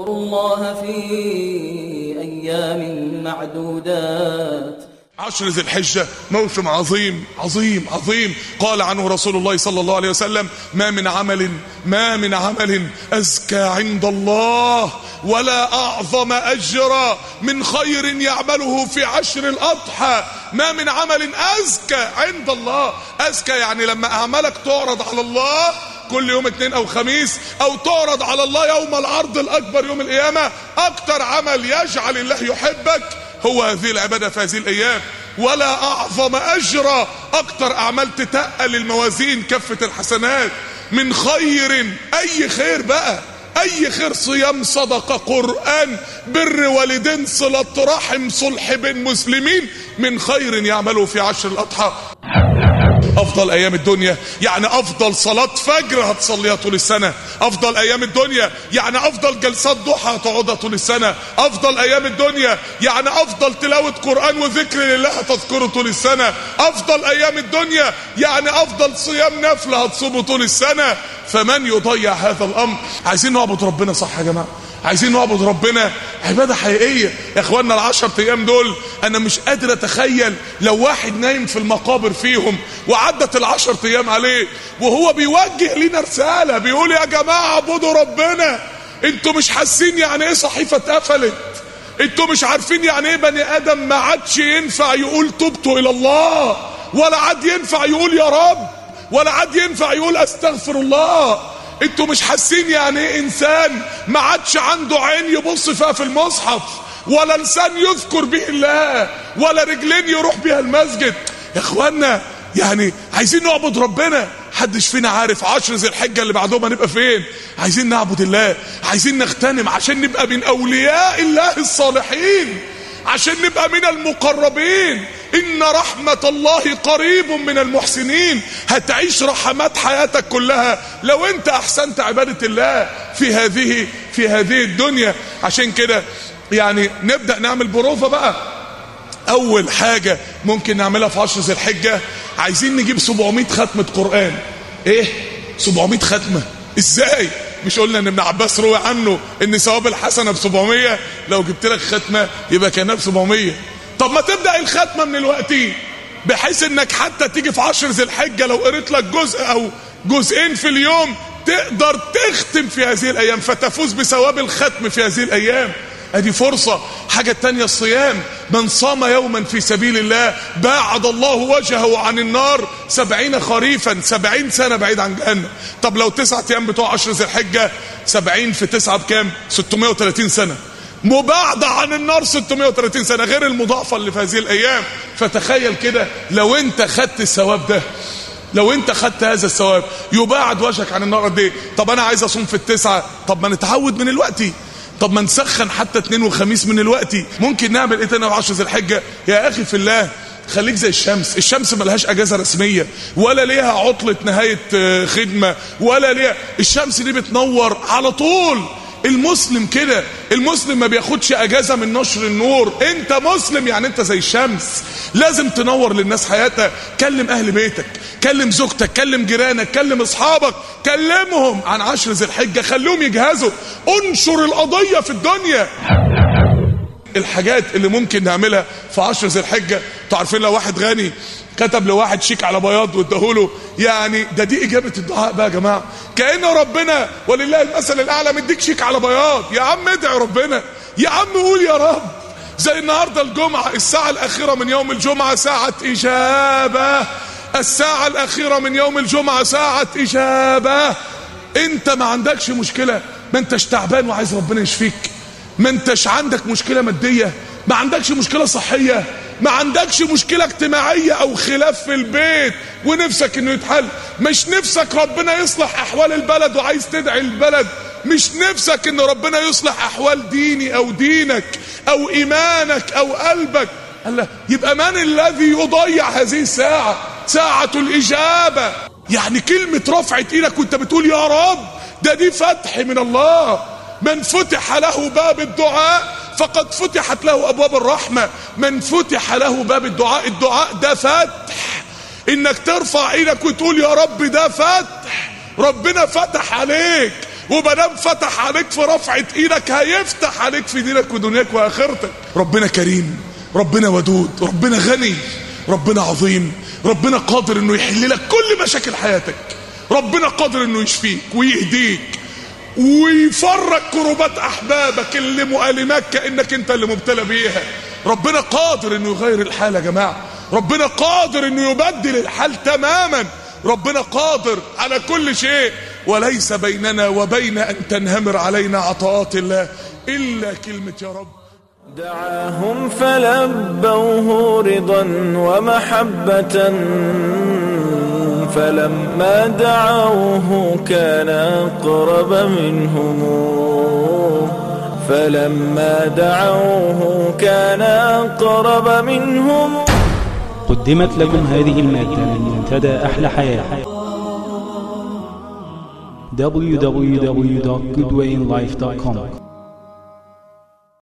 واذكروا الله في أيام معدودات عشر ذي الحجة موسم عظيم عظيم عظيم قال عنه رسول الله صلى الله عليه وسلم ما من عمل ما من عمل أزكى عند الله ولا أعظم أجرا من خير يعمله في عشر الأضحى ما من عمل أزكى عند الله أزكى يعني لما أعمالك تعرض على الله كل يوم اثنين او خميس او تعرض على الله يوم العرض الاكبر يوم القيامة اكتر عمل يجعل الله يحبك هو هذه العبادة في هذه الايام ولا اعظم اجرا اكتر اعمال تتقل الموازين كفة الحسنات من خير اي خير بقى اي خير صيام صدقة قرآن بر والدين صلة رحم صلح بين مسلمين من خير يعمله في عشر الاضحى افضل ايام الدنيا يعني افضل صلاة فجر هتصليها طول السنة افضل ايام الدنيا يعني افضل جلسات ضحى هتقعدها طول السنة افضل ايام الدنيا يعني افضل تلاوة قرآن وذكر لله هتذكره طول السنة افضل ايام الدنيا يعني افضل صيام نفل هتصومه طول السنة فمن يضيع هذا الامر عايزين نعبد ربنا صح يا جماعة عايزين نعبد ربنا عبادة حقيقية يا اخوانا العشر ايام دول انا مش قادر اتخيل لو واحد نايم في المقابر فيهم وعدت العشر ايام عليه وهو بيوجه لنا رسالة بيقول يا جماعة اعبدوا ربنا انتوا مش حاسين يعني ايه صحيفة اتقفلت انتوا مش عارفين يعني ايه بني ادم ما عادش ينفع يقول تبت الى الله ولا عاد ينفع يقول يا رب ولا عاد ينفع يقول استغفر الله انتوا مش حاسين يعني ايه انسان ما عادش عنده عين يبص فيها في المصحف ولا لسان يذكر به الله ولا رجلين يروح بيها المسجد يا اخوانا يعني عايزين نعبد ربنا حدش فينا عارف عشر ذي الحجة اللي بعدهم هنبقى فين عايزين نعبد الله عايزين نغتنم عشان نبقى من اولياء الله الصالحين عشان نبقى من المقربين ان رحمة الله قريب من المحسنين هتعيش رحمات حياتك كلها لو انت احسنت عبادة الله في هذه في هذه الدنيا عشان كده يعني نبدأ نعمل بروفة بقى اول حاجة ممكن نعملها في عشر ذي الحجة عايزين نجيب 700 ختمة قرآن ايه 700 ختمة ازاي مش قلنا ان ابن عباس روى عنه ان ثواب الحسنة ب 700 لو جبت لك ختمة يبقى كانها ب 700 طب ما تبدأ الختمة من الوقت بحيث انك حتى تيجي في عشر ذي الحجة لو قريت لك جزء او جزئين في اليوم تقدر تختم في هذه الايام فتفوز بثواب الختم في هذه الايام ادي فرصة حاجة تانية الصيام من صام يوما في سبيل الله باعد الله وجهه عن النار سبعين خريفا سبعين سنة بعيد عن جهنم طب لو تسعة ايام بتوع عشر ذي الحجة سبعين في تسعة بكام 630 سنة مباعدة عن النار 630 سنة غير المضاعفة اللي في هذه الايام فتخيل كده لو انت خدت الثواب ده لو انت خدت هذا الثواب يباعد وجهك عن النار قد ايه طب انا عايز اصوم في التسعة طب ما نتعود من الوقت طب ما نسخن حتى اثنين وخميس من الوقت ممكن نعمل ايه تاني في ذي الحجه يا اخي في الله خليك زي الشمس الشمس ملهاش اجازه رسميه ولا ليها عطله نهايه خدمه ولا ليها الشمس دي بتنور على طول المسلم كده المسلم ما بياخدش اجازه من نشر النور انت مسلم يعني انت زي الشمس لازم تنور للناس حياتها كلم اهل بيتك كلم زوجتك كلم جيرانك كلم اصحابك كلمهم عن عشر ذي الحجه خليهم يجهزوا انشر القضيه في الدنيا الحاجات اللي ممكن نعملها في عشر ذي الحجه انتوا عارفين لو واحد غني كتب لواحد شيك على بياض واداهوله يعني ده دي اجابه الدعاء بقى يا جماعه كان ربنا ولله المثل الاعلى مديك شيك على بياض يا عم ادعي ربنا يا عم قول يا رب زي النهارده الجمعه الساعه الاخيره من يوم الجمعه ساعه اجابه الساعه الاخيره من يوم الجمعه ساعه اجابه انت ما عندكش مشكله ما انتش تعبان وعايز ربنا يشفيك ما انتش عندك مشكله ماديه ما عندكش مشكله صحيه ما عندكش مشكلة اجتماعية او خلاف في البيت ونفسك انه يتحل مش نفسك ربنا يصلح احوال البلد وعايز تدعي البلد مش نفسك ان ربنا يصلح احوال ديني او دينك او ايمانك او قلبك الله يبقى من الذي يضيع هذه الساعة ساعة الاجابة يعني كلمة رفعت ايدك وانت بتقول يا رب ده دي فتح من الله من فتح له باب الدعاء فقد فتحت له ابواب الرحمة من فتح له باب الدعاء الدعاء ده فتح انك ترفع ايدك وتقول يا رب ده فتح ربنا فتح عليك ومادام فتح عليك في رفعة ايدك هيفتح عليك في دينك ودنياك واخرتك ربنا كريم ربنا ودود ربنا غني ربنا عظيم ربنا قادر انه يحل لك كل مشاكل حياتك ربنا قادر انه يشفيك ويهديك ويفرج كروبات احبابك اللي مؤلماك كانك انت اللي مبتلى بيها ربنا قادر انه يغير الحال يا جماعه ربنا قادر انه يبدل الحال تماما ربنا قادر على كل شيء وليس بيننا وبين ان تنهمر علينا عطاءات الله الا كلمه يا رب دعاهم فلبوه رضا ومحبة فلما دعوه كان أقرب منهم فلما دعوه كان أقرب منهم قدمت لكم هذه المادة من منتدى أحلى حياة www.goodwayinlife.com